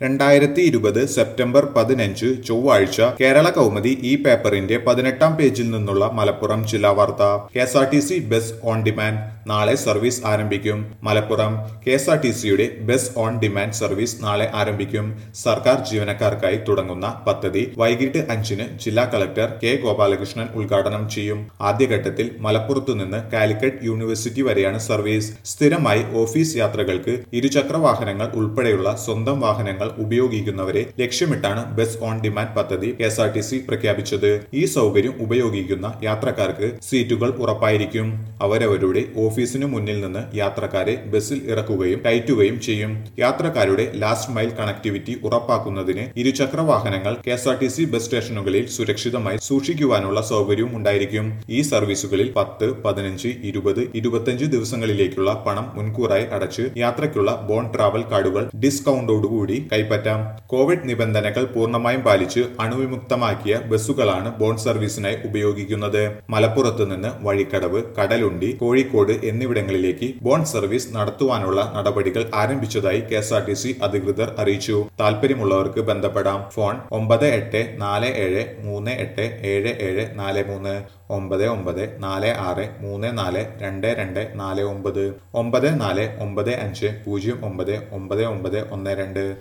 രണ്ടായിരത്തി ഇരുപത് സെപ്റ്റംബർ പതിനഞ്ച് ചൊവ്വാഴ്ച കേരള കൗമുദി ഈ പേപ്പറിന്റെ പതിനെട്ടാം പേജിൽ നിന്നുള്ള മലപ്പുറം ജില്ലാ വാർത്ത K S R T C bus on demand നാളെ സർവീസ് ആരംഭിക്കും Malappuram K S R T സിയുടെ ബസ് ഓൺ ഡിമാൻഡ് സർവീസ് നാളെ ആരംഭിക്കും സർക്കാർ ജീവനക്കാർക്കായി തുടങ്ങുന്ന പദ്ധതി വൈകിട്ട് അഞ്ചിന് ജില്ലാ കളക്ടർ കെ ഗോപാലകൃഷ്ണൻ ഉദ്ഘാടനം ചെയ്യും ആദ്യഘട്ടത്തിൽ മലപ്പുറത്തു നിന്ന് കാലിക്കറ്റ് യൂണിവേഴ്സിറ്റി വരെയാണ് സർവീസ് സ്ഥിരമായി ഓഫീസ് യാത്രകൾക്ക് ഇരുചക്ര വാഹനങ്ങൾ ഉൾപ്പെടെയുള്ള സ്വന്തം വാഹനങ്ങൾ ഉപയോഗിക്കുന്നവരെ ലക്ഷ്യമിട്ടാണ് ബസ് ഓൺ ഡിമാൻഡ് പദ്ധതി K S R T C പ്രഖ്യാപിച്ചത് ഈ സൗകര്യം ഉപയോഗിക്കുന്ന യാത്രക്കാർക്ക് സീറ്റുകൾ ഉറപ്പായിരിക്കും അവരവരുടെ ഓഫീസിനു മുന്നിൽ നിന്ന് യാത്രക്കാരെ ബസ്സിൽ ഇറക്കുകയും കയറ്റുകയും ചെയ്യും യാത്രക്കാരുടെ ലാസ്റ്റ് മൈൽ കണക്ടിവിറ്റി ഉറപ്പാക്കുന്നതിന് ഇരുചക്ര വാഹനങ്ങൾ K S R T C bus സ്റ്റേഷനുകളിൽ സുരക്ഷിതമായി സൂക്ഷിക്കുവാനുള്ള സൗകര്യവും ഉണ്ടായിരിക്കും ഈ സർവീസുകളിൽ പത്ത് പതിനഞ്ച് ഇരുപത് ഇരുപത്തഞ്ച് ദിവസങ്ങളിലേക്കുള്ള പണം മുൻകൂറായി അടച്ച് യാത്രയ്ക്കുള്ള ബോൺ ട്രാവൽ കാർഡുകൾ ഡിസ്കൗണ്ടോടുകൂടി കൈപ്പറ്റാം കോവിഡ് നിബന്ധനകൾ പൂർണ്ണമായും പാലിച്ച് അണുവിമുക്തമാക്കിയ ബസ്സുകളാണ് ബോൺ സർവീസിനായി ഉപയോഗിക്കുന്നത് മലപ്പുറത്ത് നിന്ന് വഴിക്കടവ് കടലുണ്ടി കോഴിക്കോട് എന്നിവിടങ്ങളിലേക്ക് ബോൺ സർവീസ് നടത്തുവാനുള്ള നടപടികൾ ആരംഭിച്ചതായി K S R T C അധികൃതർ അറിയിച്ചു താല്പര്യമുള്ളവർക്ക് ബന്ധപ്പെടാം ഫോൺ ഒമ്പത് എട്ട് നാല് ഏഴ് മൂന്ന് എട്ട് ഏഴ് ഏഴ് നാല് മൂന്ന് ഒമ്പത് ഒമ്പത് നാല് ആറ് മൂന്ന് നാല് രണ്ട് രണ്ട് നാല് ഒമ്പത് ഒമ്പത് നാല് ഒമ്പത് അഞ്ച് പൂജ്യം ഒമ്പത് ഒമ്പത് ഒമ്പത് ഒന്ന് രണ്ട്